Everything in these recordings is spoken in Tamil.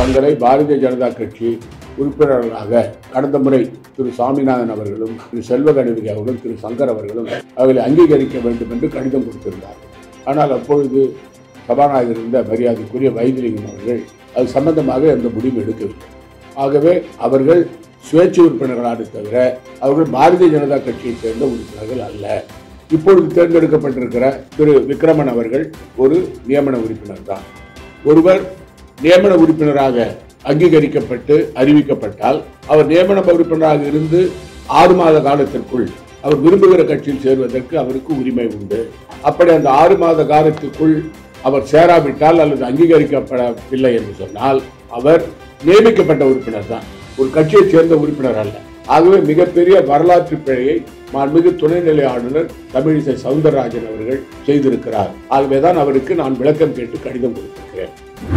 தங்களை பாரதிய ஜனதா கட்சி உறுப்பினர்களாக கடந்த முறை திரு சாமிநாதன் அவர்களும் திரு செல்வ கணபதி அவர்களும் திரு சங்கர் அவர்களும் அவர்களை அங்கீகரிக்க வேண்டும் என்று கடிதம் கொடுத்திருந்தார்கள் ஆனால் அப்பொழுது சபாநாயகர் இருந்த மரியாதைக்குரிய வைத்திலிங்கம் அவர்கள் அது சம்பந்தமாக எந்த முடிவும் எடுக்கவில்லை ஆகவே அவர்கள் சுயேட்சை உறுப்பினர்களான தவிர அவர்கள் பாரதிய ஜனதா கட்சியைச் சேர்ந்த உறுப்பினர்கள் அல்ல இப்பொழுது தேர்ந்தெடுக்கப்பட்டிருக்கிற திரு விக்ரமன் அவர்கள் ஒரு நியமன உறுப்பினர் தான் ஒருவர் நியமன உறுப்பினராக அங்கீகரிக்கப்பட்டு அறிவிக்கப்பட்டால் அவர் நியமன உறுப்பினராக இருந்து ஆறு மாத காலத்திற்குள் அவர் விரும்புகிற கட்சியில் சேர்வதற்கு அவருக்கு உரிமை உண்டு அப்படி அந்த ஆறு மாத காலத்திற்குள் அவர் சேராவிட்டால் அல்லது அங்கீகரிக்கப்படவில்லை என்று சொன்னால் அவர் நியமிக்கப்பட்ட உறுப்பினர் தான் ஒரு கட்சியைச் சேர்ந்த உறுப்பினர் அல்ல ஆகவே மிகப்பெரிய வரலாற்று பிழையை மாண்புமிகு துணைநிலை ஆளுநர் தமிழிசை சவுந்தரராஜன் அவர்கள் செய்திருக்கிறார் ஆகவேதான் அவருக்கு நான் விளக்கம் கேட்டு கடிதம் கொடுத்திருக்கிறேன்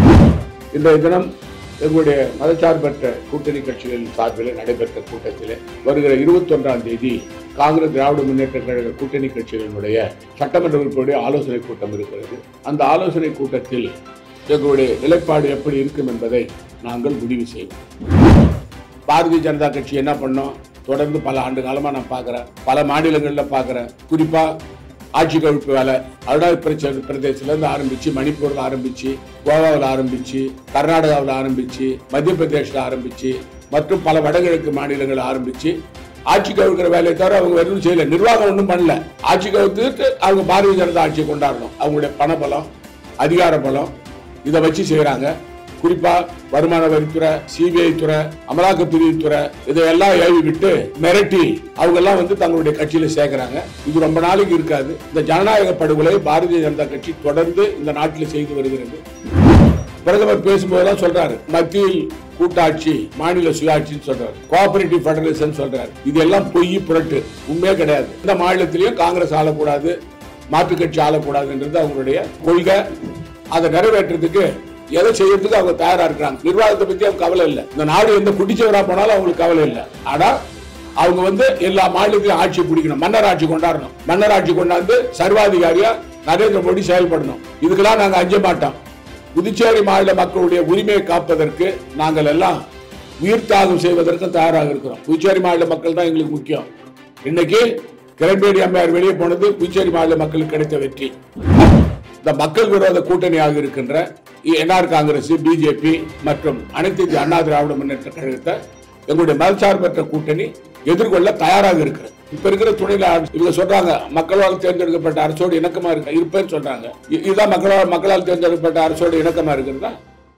இன்றைய தினம் எங்களுடைய மதச்சார்பற்ற கூட்டணி கட்சிகளின் சார்பில் நடைபெற்ற கூட்டத்தில் வருகிற இருபத்தொன்றாம் தேதி காங்கிரஸ் திராவிட முன்னேற்ற கழக கூட்டணி கட்சிகளினுடைய சட்டமன்ற உறுப்பினுடைய ஆலோசனை கூட்டம் இருக்கிறது அந்த ஆலோசனை கூட்டத்தில் எங்களுடைய நிலைப்பாடு எப்படி இருக்கும் என்பதை நாங்கள் முடிவு செய்வோம் பாரதிய ஜனதா கட்சி என்ன பண்ணோம் தொடர்ந்து பல ஆண்டு காலமா நான் பார்க்கிறேன் பல மாநிலங்களில் பார்க்கிறேன் குறிப்பா ஆட்சி கவிழ்ப்பு வேலை அருணாச்சல பிரச்சனை பிரதேசத்துல இருந்து ஆரம்பிச்சு மணிப்பூர்ல ஆரம்பிச்சு கோவாவில் ஆரம்பிச்சு கர்நாடகாவில் ஆரம்பிச்சு மத்திய பிரதேசில் ஆரம்பிச்சு மற்றும் பல வடகிழக்கு மாநிலங்கள் ஆரம்பிச்சு ஆட்சி கவிழ்க்கிற வேலையை தவிர அவங்க எதுவும் செய்யல நிர்வாகம் ஒன்றும் பண்ணல ஆட்சி கவிழ்த்துட்டு அவங்க பாரதிய ஜனதா ஆட்சியை கொண்டாடணும் அவங்களுடைய பணபலம் அதிகார பலம் இதை வச்சு செய்யறாங்க குறிப்பா வருமான வரித்துறை சிபிஐ துறை அமலாக்கப்பிரிவுத்துறை இதையெல்லாம் ஏவி விட்டு மிரட்டி அவங்க எல்லாம் வந்து தங்களுடைய கட்சியில சேர்க்கிறாங்க இது ரொம்ப நாளைக்கு இருக்காது இந்த ஜனநாயக படுகொலை பாரதிய ஜனதா கட்சி தொடர்ந்து இந்த நாட்டில் செய்து வருகிறது பிரதமர் பேசும்போதெல்லாம் சொல்றாரு மத்தியில் கூட்டாட்சி மாநில சுயாட்சின்னு சொல்றாரு கோஆபரேட்டிவ் ஃபெடரலிசம் சொல்றாரு இதெல்லாம் பொய் புரட்டு உண்மையே கிடையாது இந்த மாநிலத்திலையும் காங்கிரஸ் ஆளக்கூடாது மாற்றுக் கட்சி ஆளக்கூடாதுன்றது அவங்களுடைய கொள்கை அதை நிறைவேற்றுறதுக்கு எதை செய்யறதுக்கு அவங்க தயாரா இருக்கிறாங்க நிர்வாகத்தை பத்தி அவங்க கவலை இல்லை இந்த நாடு எந்த குட்டிச்சவரா போனாலும் அவங்களுக்கு கவலை இல்லை ஆனா அவங்க வந்து எல்லா மாநிலத்திலும் ஆட்சி பிடிக்கணும் மன்னர் ஆட்சி கொண்டாடணும் மன்னர் ஆட்சி கொண்டாந்து சர்வாதிகாரியா நரேந்திர மோடி செயல்படணும் இதுக்கெல்லாம் நாங்க அஞ்ச மாட்டோம் புதுச்சேரி மாநில மக்களுடைய உரிமையை காப்பதற்கு நாங்கள் எல்லாம் உயிர் தியாகம் செய்வதற்கும் தயாராக இருக்கிறோம் புதுச்சேரி மாநில மக்கள் தான் எங்களுக்கு முக்கியம் இன்னைக்கு கிரண்பேடி அம்மையார் வெளியே போனது புதுச்சேரி மாநில மக்களுக்கு கிடைத்த வெற்றி இந்த மக்கள் விரோத கூட்டணியாக இருக்கின்ற என்ஆர் காங்கிரஸ் பிஜேபி மற்றும் அனைத்து இந்திய அண்ணா திராவிட முன்னேற்ற கழகத்தை எங்களுடைய மதச்சார்பற்ற கூட்டணி எதிர்கொள்ள தயாராக இருக்கிறது இப்ப இருக்கிற துணையில இவங்க சொல்றாங்க மக்களால் தேர்ந்தெடுக்கப்பட்ட அரசோடு இணக்கமா இருக்க இருப்பேன்னு சொல்றாங்க இ- இதுதான் மக்களால் மக்களால் தேர்ந்தெடுக்கப்பட்ட அரசோடு இணக்கமா இருக்கிறதா